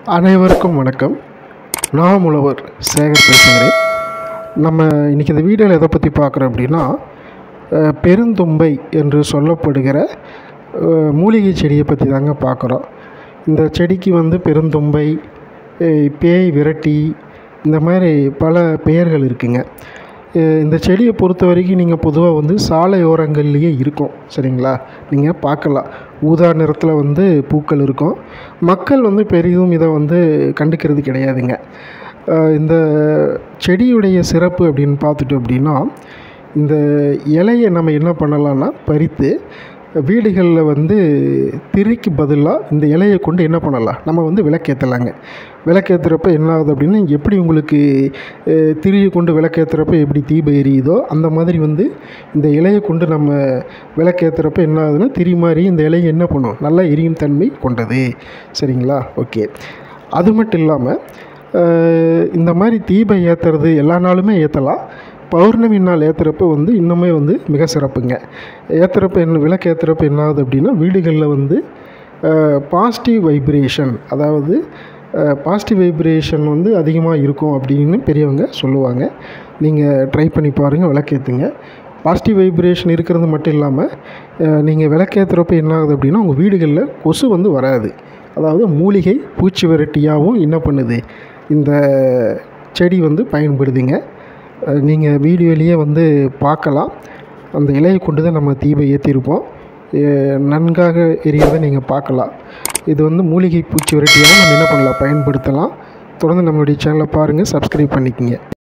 அனைவருக்கும் வணக்கம் நான் உழவர் சேகர் பேசுகிறேன் நம்ம இன்றைக்கி இந்த வீடியோவில் எதை பற்றி பார்க்குறோம் அப்படின்னா அஹ், பெருந்தும்பை என்று சொல்லப்படுகிற அஹ், மூலிகை செடியை பற்றி தாங்க பார்க்குறோம் இந்த செடிக்கு வந்து பெருந்தும்பை அஹ், பேய் விரட்டி இந்த மாதிரி பல பெயர்கள் இருக்குங்க அஹ், இந்த செடியை பொறுத்த வரைக்கும் நீங்கள் பொதுவாக வந்து சாலையோரங்கள்லேயே இருக்கும் சரிங்களா நீங்கள் பார்க்கலாம் ஊதா நிறத்தில் வந்து பூக்கள் இருக்கும் மக்கள் வந்து பெரிதும் இதை வந்து கண்டுக்கிறது கிடையாதுங்க அஹ், இந்த செடியுடைய சிறப்பு அப்படின்னு பார்த்துட்டோம் அப்படின்னா இந்த இலையை நம்ம என்ன பண்ணலாம்னா பறித்து வீடுகளில் வந்து திரிக்கு பதிலாக இந்த இலையை கொண்டு என்ன பண்ணலாம் நம்ம வந்து விளக்கேற்றலாங்க விளக்கேற்றுறப்ப என்ன ஆகுது அப்படின்னா எப்படி உங்களுக்கு அஹ், திரியை கொண்டு விளக்கேற்றுறப்ப எப்படி தீபம் எரியுதோ அந்த மாதிரி வந்து இந்த இலையை கொண்டு நம்ம விளக்கேற்றுறப்ப என்ன ஆகுதுன்னா திரி மாதிரி இந்த இலையை என்ன பண்ணும் நல்லா எரியும் தன்மை கொண்டது சரிங்களா ஓகே அது மட்டும் இல்லாமல் இந்த மாதிரி தீபம் ஏற்றுறது எல்லா நாளுமே ஏற்றலாம் பௌர்ணமி நாள் ஏற்றுறப்ப வந்து இன்னுமே வந்து மிக சிறப்புங்க ஏற்றுறப்ப என்ன விளக்கு ஏற்றுறப்ப என்ன ஆகுது அப்படின்னா வீடுகளில் வந்து பாசிட்டிவ் வைப்ரேஷன் அதாவது பாசிட்டிவ் வைப்ரேஷன் வந்து அதிகமாக இருக்கும் அப்படின்னு பெரியவங்க சொல்லுவாங்க நீங்கள் ட்ரை பண்ணி பாருங்கள் விளக்கேற்றுங்க பாசிட்டிவ் வைப்ரேஷன் இருக்கிறது மட்டும் இல்லாமல் நீங்கள் விளக்கேற்றுறப்ப என்ன ஆகுது அப்படின்னா உங்கள் வீடுகளில் கொசு வந்து வராது அதாவது மூலிகை பூச்சி விரட்டியாகவும் என்ன பண்ணுது இந்த செடி வந்து பயன்படுதுங்க நீங்கள் வீடியோலேயே வந்து பார்க்கலாம் அந்த இலையை கொண்டு தான் நம்ம தீபம் ஏற்றிருப்போம் எ- நன்காக எரியறதை நீங்கள் பார்க்கலாம் இது வந்து மூலிகை பூச்சி விரட்டியாகவும் நம்ம என்ன பண்ணலாம் பயன்படுத்தலாம் தொடர்ந்து நம்மளுடைய சேனலை பாருங்கள் சப்ஸ்கிரைப் பண்ணிக்கங்க